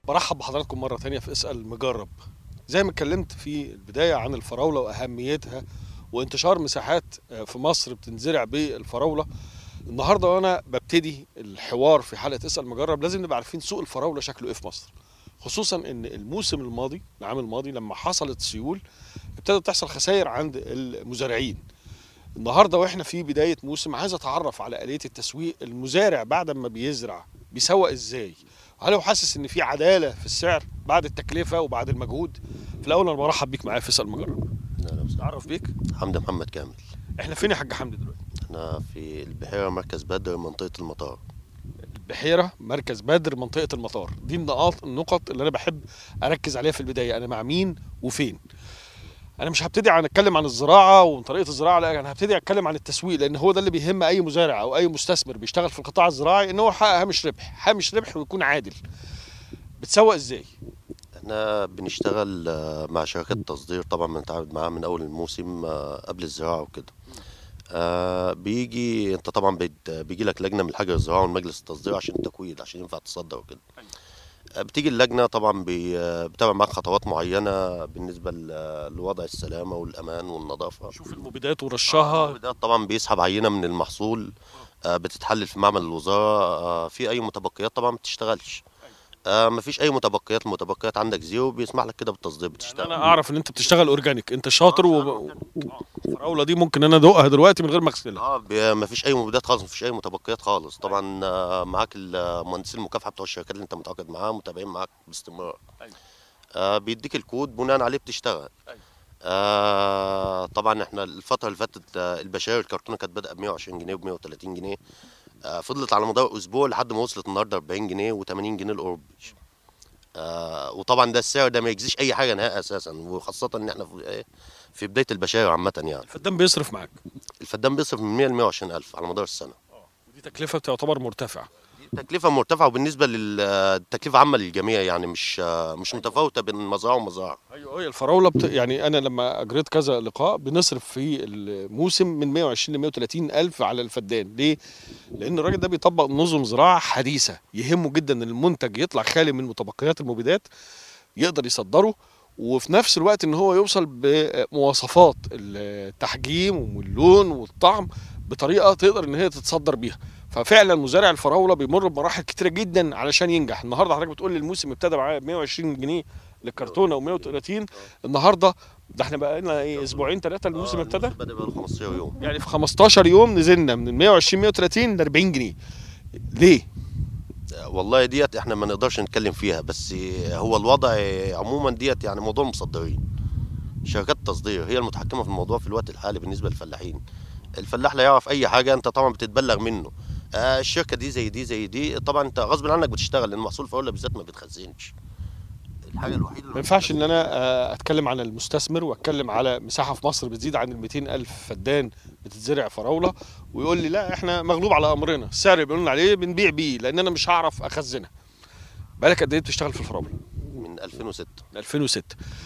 برحب بحضراتكم مرة تانية في اسأل مجرب زي ما اتكلمت في البداية عن الفراولة وأهميتها وانتشار مساحات في مصر بتنزرع بالفراولة النهاردة وأنا ببتدي الحوار في حلقة اسأل مجرب لازم نبقى عارفين سوق الفراولة شكله إيه في مصر خصوصا ان الموسم الماضي العام الماضي لما حصلت سيول ابتدت تحصل خسائر عند المزارعين النهارده واحنا في بدايه موسم عايز اتعرف على اليه التسويق المزارع بعد ما بيزرع بيسوق ازاي هل هو حاسس ان في عداله في السعر بعد التكلفه وبعد المجهود في الاول انا برحب بيك معايا في اسال مجرب اهلا وسهلا تعرف بيك حمدي محمد كامل احنا فين يا حاج حمدي دلوقتي احنا في البحيره مركز بدر منطقه المطار البحيره مركز بدر منطقه المطار دي النقاط النقط اللي انا بحب اركز عليها في البدايه انا مع مين وفين انا مش هبتدي عن اتكلم عن الزراعه وطريقه الزراعه لا انا هبتدي اتكلم عن التسويق لان هو ده اللي بيهم اي مزارع او اي مستثمر بيشتغل في القطاع الزراعي ان هو يحقق هامش ربح هامش ربح ويكون عادل بتسوق ازاي احنا بنشتغل آه، مع شركات تصدير طبعا بنتعامل معاها من اول الموسم آه، قبل الزراعه وكده آه بيجي انت طبعا بيت- بيجي لك لجنه من الحجر الزراعه ومجلس التصدير عشان التكويد عشان ينفع تصدر وكده آه، بتيجي اللجنه طبعا بي- آه، بتابع معاك خطوات معينه بالنسبه ل- لوضع السلامه والامان والنظافه شوف المبيدات ورشها ده طبعا بيسحب عينه من المحصول آه، بتتحلل في معمل الوزاره آه، في اي متبقيات طبعا ما بتشتغلش آه، مفيش اي متبقيات المتبقيات عندك زيرو بيسمح لك كده بالتصدير بتشتغل انا اعرف ان انت بتشتغل اورجانيك انت شاطر و... الفراوله دي ممكن انا ادوقها دلوقتي من غير ما اغسلها اه بي- مفيش اي مبيدات خالص مفيش اي متبقيات خالص طبعا آه، معاك المهندسين المكافحه بتوع الشركات اللي انت متعاقد معاهم متابعين معاك باستمرار أيوة. آه بيديك الكود بناء عليه بتشتغل أيوة. آه طبعا احنا الفتره اللي فاتت آه، البشاير الكرتونه كانت بادئه ب 120 جنيه وب 130 جنيه آه فضلت على مدار اسبوع لحد ما وصلت النهارده 40 جنيه و80 جنيه الاوروبي آه وطبعا ده السعر ده ما يجزيش اي حاجه نهائي اساسا وخاصه ان احنا في إيه، في بدايه البشاير عامه يعني الفدان بيصرف معاك الفدان بيصرف من 100 ل 120 الف على مدار السنه ودي تكلفه تعتبر مرتفعه التكلفة مرتفعة وبالنسبة للتكلفة عامة للجميع يعني مش مش متفاوتة بين مزرعة ومزرعة ايوه هي الفراوله بت... يعني انا لما اجريت كذا لقاء بنصرف في الموسم من 120 ل 130 الف على الفدان ليه لان الراجل ده بيطبق نظم زراعه حديثه يهمه جدا ان المنتج يطلع خالي من متبقيات المبيدات يقدر يصدره وفي نفس الوقت ان هو يوصل بمواصفات التحجيم واللون والطعم بطريقه تقدر ان هي تتصدر بيها ففعلا مزارع الفراوله بيمر بمراحل كتيره جدا علشان ينجح النهارده حضرتك بتقول لي الموسم ابتدى معاه ب 120 جنيه للكرتونه و130 النهارده ده احنا بقى لنا ايه اسبوعين ثلاثه الموسم ابتدى بدأ بقى 15 يوم يعني في 15 يوم نزلنا من 120 130 ل 40 جنيه ليه؟ والله ديت احنا ما نقدرش نتكلم فيها بس هو الوضع عموما ديت يعني موضوع المصدرين شركات التصدير هي المتحكمة في الموضوع في الوقت الحالي بالنسبة للفلاحين الفلاح لا يعرف اي حاجة انت طبعا بتتبلغ منه آه الشركة دي زي دي زي دي طبعا انت غصب عنك بتشتغل لان محصول الفراولة بالذات ما بيتخزنش الحاجة الوحيدة اللي ما ينفعش ان انا آه، اتكلم عن المستثمر واتكلم على مساحه في مصر بتزيد عن ال 200 الف فدان بتتزرع فراوله ويقول لي لا احنا مغلوب على امرنا السعر اللي بيقولوا لنا عليه بنبيع بيه لان انا مش هعرف اخزنها بالك قد ايه بتشتغل في الفراوله من 2006 من 2006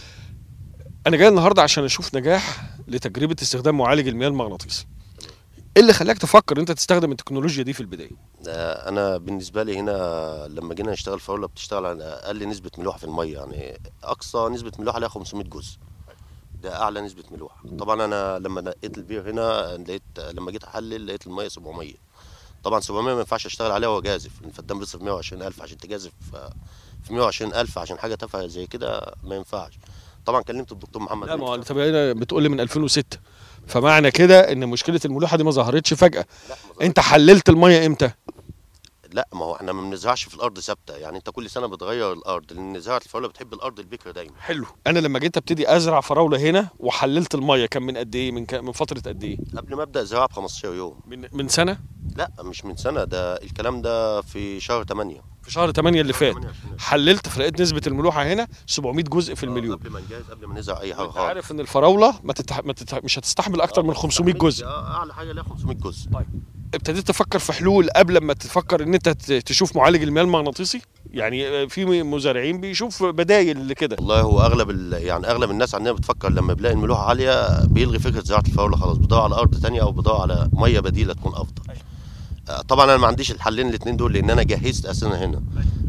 انا جاي النهارده عشان اشوف نجاح لتجربه استخدام معالج المياه المغناطيسي ايه اللي خلاك تفكر انت تستخدم التكنولوجيا دي في البدايه آه، انا بالنسبه لي هنا لما جينا نشتغل فراوله بتشتغل على اقل نسبه ملوحه في الميه يعني اقصى نسبه ملوحه عليها 500 جزء ده اعلى نسبه ملوحه طبعا انا لما نقيت البير هنا لقيت لما جيت احلل لقيت الميه 700 طبعا 700 ما ينفعش اشتغل عليها وهو جازف الفدان بيصرف 120000 عشان تجازف آه، في 120000 عشان حاجه تافهه زي كده ما ينفعش طبعا كلمت الدكتور محمد لا ما هو مكي. انت بقينا بتقول لي من 2006 فمعنى كده ان مشكله الملوحه دي ما ظهرتش فجاه لا ما ظهرش. انت حللت الميه امتى لا ما هو احنا ما بنزرعش في الارض ثابته يعني انت كل سنه بتغير الارض لان زراعه الفراوله بتحب الارض البكر دايما حلو انا لما جيت ابتدي ازرع فراوله هنا وحللت الميه كان من قد ايه من ك... من فتره قد ايه قبل ما ابدا زراعه ب 15 يوم من من سنه لا مش من سنه ده الكلام ده في شهر 8 في شهر 8 اللي فات 8 حللت فلقيت نسبه الملوحه هنا 700 جزء في المليون قبل ما نجهز قبل ما نزرع اي حاجه انت خالص عارف ان الفراوله ما, تتح... ما تتح... مش هتستحمل اكتر من 500 جزء آه، اعلى حاجه ليها 500 جزء ابتديت تفكر في حلول قبل ما تفكر ان انت ت- تشوف معالج المياه المغناطيسي يعني في مزارعين بيشوف بدايل لكده والله هو اغلب ال... يعني اغلب الناس عندنا بتفكر لما بيلاقي الملوحه عاليه بيلغي فكره زراعه الفراوله خلاص بيدور على ارض تانية او بيدور على ميه بديله تكون افضل أيوة. آه، طبعا انا ما عنديش الحلين الاثنين دول لان انا جهزت اساسا هنا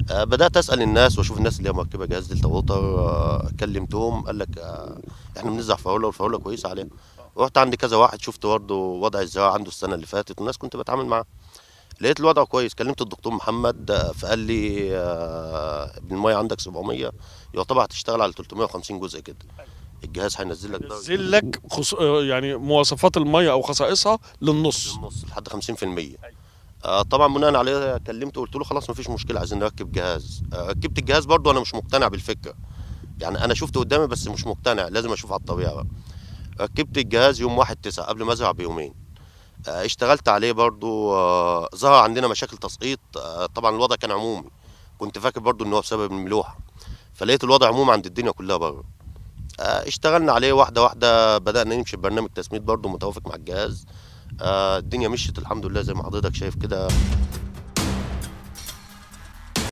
آه، بدات اسال الناس واشوف الناس اللي هي مركبه جهاز دلتا ووتر آه، كلمتهم قال لك آه، احنا بنزرع فراوله والفراوله كويسه علينا رحت عند كذا واحد شفت برضه وضع الزراعه عنده السنه اللي فاتت والناس كنت بتعامل معاه لقيت الوضع كويس كلمت الدكتور محمد آه، فقال لي آه، الميه عندك 700 يعتبر هتشتغل على 350 جزء كده الجهاز هينزل لك درجه نزل لك خص... آه، يعني مواصفات الميه او خصائصها للنص النص لحد 50% آه طبعا بناء عليه كلمته قلت له خلاص مفيش مشكله عايزين نركب جهاز آه ركبت الجهاز برضه انا مش مقتنع بالفكره يعني انا شفته قدامي بس مش مقتنع لازم اشوف على الطبيعه بقى ركبت الجهاز يوم 1 9 قبل ما ازرع بيومين آه اشتغلت عليه برضه آه ظهر عندنا مشاكل تسقيط آه طبعا الوضع كان عمومي كنت فاكر برضه ان هو بسبب الملوحه فلقيت الوضع عمومي عند الدنيا كلها بره آه، اشتغلنا عليه واحدة واحدة بدأنا نمشي ببرنامج تسميد برضه متوافق مع الجهاز آه، الدنيا مشيت الحمد لله زي ما حضرتك شايف كده